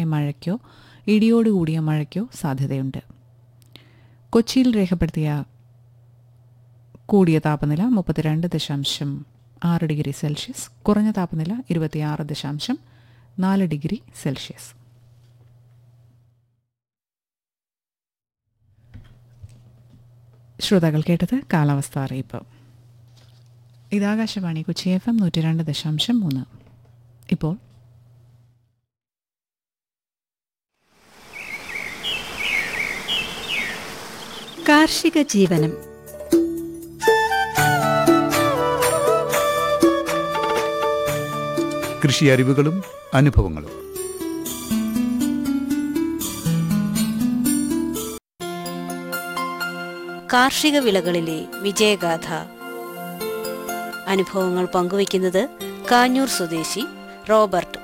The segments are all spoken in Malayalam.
മഴയ്ക്കോ ഇടിയോടുകൂടിയ മഴയ്ക്കോ സാധ്യതയുണ്ട് കൊച്ചിയിൽ രേഖപ്പെടുത്തിയ കൂടിയ താപനില മുപ്പത്തിരണ്ട് ദശാംശം ആറ് ഡിഗ്രി സെൽഷ്യസ് കുറഞ്ഞ താപനില ഇരുപത്തിയാറ് ദശാംശം നാല് ഡിഗ്രി സെൽഷ്യസ് ശ്രോതാക്കൾ കേട്ടത് കാലാവസ്ഥ അറിയിപ്പ് ഇതാകാശവാണി കൊച്ചി എഫ് എം നൂറ്റി രണ്ട് ദശാംശം മൂന്ന് ഇപ്പോൾ കാർഷിക ജീവനം കൃഷി അറിവുകളും അനുഭവങ്ങളും കാർഷിക വിളകളിലെ വിജയഗാഥ അനുഭവങ്ങൾ പങ്കുവയ്ക്കുന്നത് കാഞ്ഞൂർ സ്വദേശി റോബർട്ട്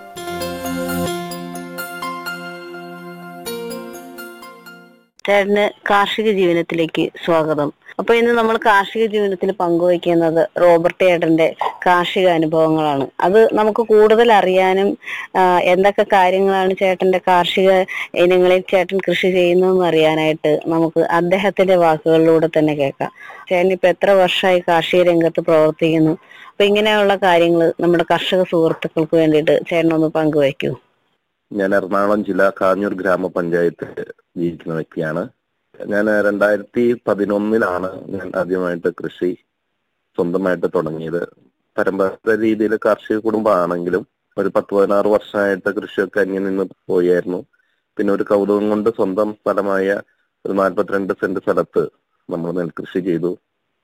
ചേട്ടന് കാർഷിക ജീവനത്തിലേക്ക് സ്വാഗതം അപ്പൊ ഇന്ന് നമ്മൾ കാർഷിക ജീവനത്തിൽ പങ്കുവയ്ക്കുന്നത് റോബർട്ട് ചേട്ടന്റെ കാർഷിക അനുഭവങ്ങളാണ് അത് നമുക്ക് കൂടുതൽ അറിയാനും ആ, എന്തൊക്കെ കാര്യങ്ങളാണ് ചേട്ടന്റെ കാർഷിക ഇനങ്ങളിൽ ചേട്ടൻ കൃഷി ചെയ്യുന്നതെന്ന് അറിയാനായിട്ട് നമുക്ക് അദ്ദേഹത്തിന്റെ വാക്കുകളിലൂടെ തന്നെ കേൾക്കാം ചേട്ടൻ ഇപ്പൊ എത്ര വർഷമായി കാർഷിക രംഗത്ത് പ്രവർത്തിക്കുന്നു അപ്പൊ ഇങ്ങനെയുള്ള കാര്യങ്ങൾ നമ്മുടെ കർഷക സുഹൃത്തുക്കൾക്ക് വേണ്ടിയിട്ട് ചേട്ടനൊന്ന് പങ്കുവയ്ക്കൂ ഞാൻ എറണാകുളം ജില്ല കാഞ്ഞൂർ ഗ്രാമപഞ്ചായത്ത് ജീവിക്കുന്ന വ്യക്തിയാണ് ഞാൻ രണ്ടായിരത്തി പതിനൊന്നിലാണ് ഞാൻ ആദ്യമായിട്ട് കൃഷി സ്വന്തമായിട്ട് തുടങ്ങിയത് പരമ്പരാഗത രീതിയിൽ കാർഷിക കുടുംബമാണെങ്കിലും ഒരു പത്ത് പതിനാറ് വർഷമായിട്ട് കൃഷിയൊക്കെ അന്യം നിന്ന് പോയായിരുന്നു പിന്നെ ഒരു കൗതുകം കൊണ്ട് സ്വന്തം സ്ഥലമായ ഒരു നാല്പത്തിരണ്ട് സെന്റ് സ്ഥലത്ത് നമ്മൾ നെൽകൃഷി ചെയ്തു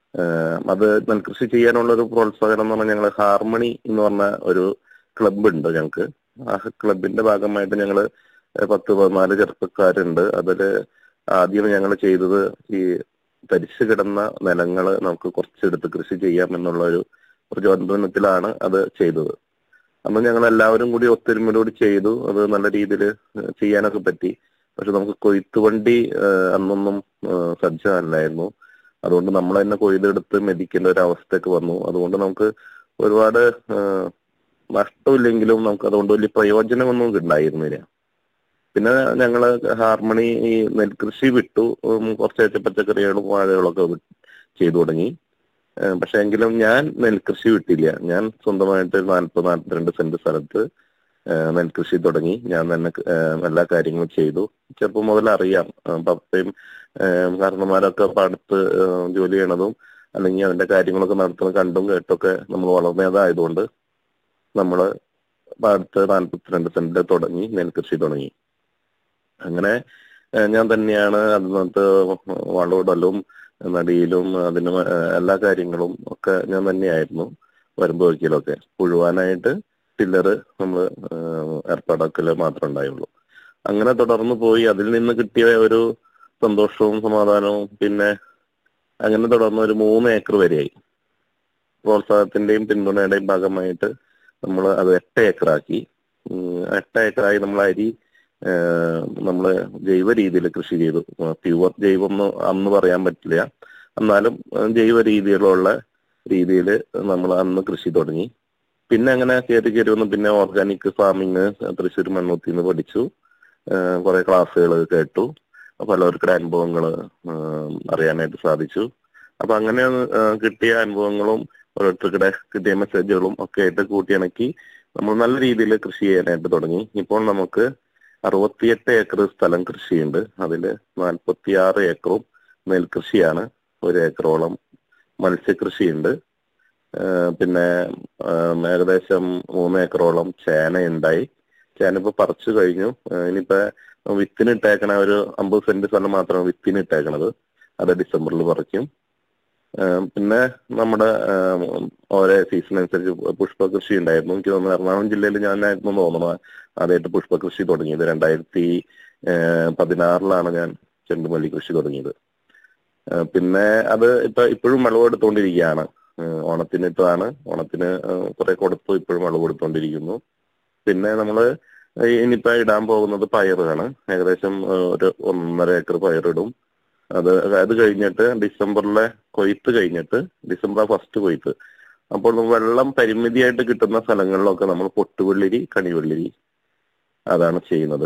ആഹ് അത് നെൽകൃഷി ചെയ്യാനുള്ള ഒരു പ്രോത്സാഹനം എന്ന് പറഞ്ഞാൽ ഞങ്ങൾ ഹാർമണി എന്ന് പറഞ്ഞ ഒരു ക്ലബ് ഉണ്ട് ഞങ്ങൾക്ക് ആ ക്ലബിന്റെ ഭാഗമായിട്ട് ഞങ്ങള് പത്ത് പതിനാല് ചെറുപ്പക്കാരുണ്ട് അതില് ആദ്യം ഞങ്ങൾ ചെയ്തത് ഈ തരിച്ചു കിടന്ന നിലങ്ങള് നമുക്ക് കുറച്ചെടുത്ത് കൃഷി ചെയ്യാം എന്നുള്ള ഒരു പ്രചോദനത്തിലാണ് അത് ചെയ്തത് അന്ന് ഞങ്ങൾ എല്ലാവരും കൂടി ഒത്തൊരുമയോട് ചെയ്തു അത് നല്ല രീതിയിൽ ചെയ്യാനൊക്കെ പറ്റി പക്ഷെ നമുക്ക് കൊയ്ത്ത് വണ്ടി ഏഹ്, അന്നൊന്നും ഏഹ്, സജ്ജമല്ലായിരുന്നു അതുകൊണ്ട് നമ്മൾ തന്നെ കൊയ്തെടുത്ത് മെതിക്കേണ്ട ഒരു അവസ്ഥയൊക്കെ വന്നു അതുകൊണ്ട് നമുക്ക് ഒരുപാട് ഏഹ്, നഷ്ടമില്ലെങ്കിലും നമുക്ക് അതുകൊണ്ട് വലിയ പ്രയോജനമൊന്നും ഉണ്ടായിരുന്നില്ല പിന്നെ ഞങ്ങള് ഹാർമണി ഈ നെൽകൃഷി വിട്ടു ഉം, കുറച്ചേച്ച് പച്ചക്കറികളും വാഴകളൊക്കെ വി- ചെയ്തു തുടങ്ങി ഏഹ്, പക്ഷെ എങ്കിലും ഞാൻ നെൽകൃഷി വിട്ടില്ല ഞാൻ സ്വന്തമായിട്ട് നാൽപ്പത് നാൽപ്പത്തിരണ്ട് സെന്റ് സ്ഥലത്ത് ഏഹ്, നെൽകൃഷി തുടങ്ങി ഞാൻ തന്നെ ഏഹ്, എല്ലാ കാര്യങ്ങളും ചെയ്തു ചെറുപ്പം മുതൽ അറിയാം ഏഹ്, പപ്പയും ഏഹ്, കാരണന്മാരൊക്കെ പാടത്ത് ഏഹ്, ജോലി ചെയ്യണതും അല്ലെങ്കിൽ അതിന്റെ കാര്യങ്ങളൊക്കെ നടത്തുന്നത് കണ്ടും കേട്ടൊക്കെ നമ്മൾ വളർന്നതായതുകൊണ്ട് നമ്മള് പാടത്ത് നാൽപ്പത്തിരണ്ട് സെന്റ് തുടങ്ങി നെൽകൃഷി തുടങ്ങി അങ്ങനെ ഏഹ്, ഞാൻ തന്നെയാണ് അതിനകത്ത് വളമിടലും നടിയിലും അതിന് മ- ഏഹ്, എല്ലാ കാര്യങ്ങളും ഒക്കെ ഞാൻ തന്നെയായിരുന്നു വരുമ്പ് വയ്ക്കലൊക്കെ പുഴുവാനായിട്ട് ടില്ലറ് നമ്മൾ ഏർപ്പാടാക്കല് മാത്രമേ ഉണ്ടായുള്ളൂ അങ്ങനെ തുടർന്ന് പോയി അതിൽ നിന്ന് കിട്ടിയ ഒരു സന്തോഷവും സമാധാനവും പിന്നെ അങ്ങനെ തുടർന്ന് ഒരു മൂന്ന് ഏക്കർ വരെയായി പ്രോത്സാഹത്തിന്റെയും പിന്തുണയുടെയും ഭാഗമായിട്ട് നമ്മൾ അത് എട്ട് ഏക്കറാക്കി ഉം, എട്ട് ഏക്കറായി നമ്മൾ അരി നമ്മൾ ജൈവ രീതിയിൽ കൃഷി ചെയ്തു പ്യുവർ ജൈവം എന്ന് അന്ന് പറയാൻ പറ്റില്ല എന്നാലും ഏഹ്, ജൈവ രീതിയിലുള്ള രീതിയിൽ നമ്മൾ അന്ന് കൃഷി തുടങ്ങി പിന്നെ അങ്ങനെ കയറി കയറി വന്നു പിന്നെ ഓർഗാനിക് ഫാമിങ് തൃശ്ശൂർ മണ്ണൂത്തിൽ നിന്ന് പഠിച്ചു ഏഹ്, കുറെ ക്ലാസ്സുകൾ കേട്ടു പലവർക്കുടെ അനുഭവങ്ങൾ അറിയാനായിട്ട് സാധിച്ചു അപ്പൊ അങ്ങനെ ഏഹ്, കിട്ടിയ അനുഭവങ്ങളും ഓരോരുത്തർക്കിടെ കിട്ടിയ മെസ്സേജുകളും ഒക്കെ ആയിട്ട് കൂട്ടിയിണക്കി നമ്മൾ നല്ല രീതിയിൽ കൃഷി ചെയ്യാനായിട്ട് തുടങ്ങി ഇപ്പോൾ നമുക്ക് അറുപത്തിയെട്ട് ഏക്കർ സ്ഥലം കൃഷിയുണ്ട് അതിൽ നാൽപ്പത്തിയാറ് ഏക്കറും നെൽകൃഷിയാണ് ഒരു ഏക്കറോളം മത്സ്യകൃഷിയുണ്ട് ഏഹ് പിന്നെ ഏഹ് ഏകദേശം മൂന്ന് ഏക്കറോളം ചേന ഉണ്ടായി ചേന ഇപ്പൊ പറിച്ചു കഴിഞ്ഞു ഏഹ് ഇനിയിപ്പോ വിത്തിന് ഇട്ടേക്കണ ഒരു അമ്പത് സെന്റ് സ്ഥലം മാത്രമാണ് വിത്തിന് ഇട്ടേക്കണത് അത് ഡിസംബറിൽ പറിക്കും ഏഹ് പിന്നെ നമ്മുടെ ഏഹ് ഓരോ സീസൺ അനുസരിച്ച് പുഷ്പ കൃഷി ഉണ്ടായിരുന്നു എനിക്ക് തോന്നുന്നു എറണാകുളം ജില്ലയിൽ ഞാനായിരുന്നു തോന്നുന്നു ആദ്യമായിട്ട് പുഷ്പ കൃഷി തുടങ്ങിയത് രണ്ടായിരത്തി ഏഹ് പതിനാറിലാണ് ഞാൻ ചെണ്ടുമല്ലി കൃഷി തുടങ്ങിയത് ഏഹ് പിന്നെ അത് ഇപ്പൊ ഇപ്പോഴും വിളവെടുത്തുകൊണ്ടിരിക്കുകയാണ് ഏഹ് ഓണത്തിന് ഇട്ടാണ് ഓണത്തിന് ഏഹ് കുറെ കൊടുത്തു ഇപ്പോഴും വിളവെടുത്തുകൊണ്ടിരിക്കുന്നു പിന്നെ നമ്മള് ഇനിയിപ്പോ ഇടാൻ പോകുന്നത് പയറാണ് ഏകദേശം ഏഹ് ഒരു ഒന്നര ഏക്കർ പയറിടും അത് അത് കഴിഞ്ഞിട്ട് ഡിസംബറിലെ കൊയ്ത്ത് കഴിഞ്ഞിട്ട് ഡിസംബർ ഫസ്റ്റ് കൊയ്ത്ത് അപ്പോൾ വെള്ളം പരിമിതിയായിട്ട് കിട്ടുന്ന സ്ഥലങ്ങളിലൊക്കെ നമ്മൾ പൊട്ടുവെള്ളിരി കണിവെള്ളിരി അതാണ് ചെയ്യുന്നത്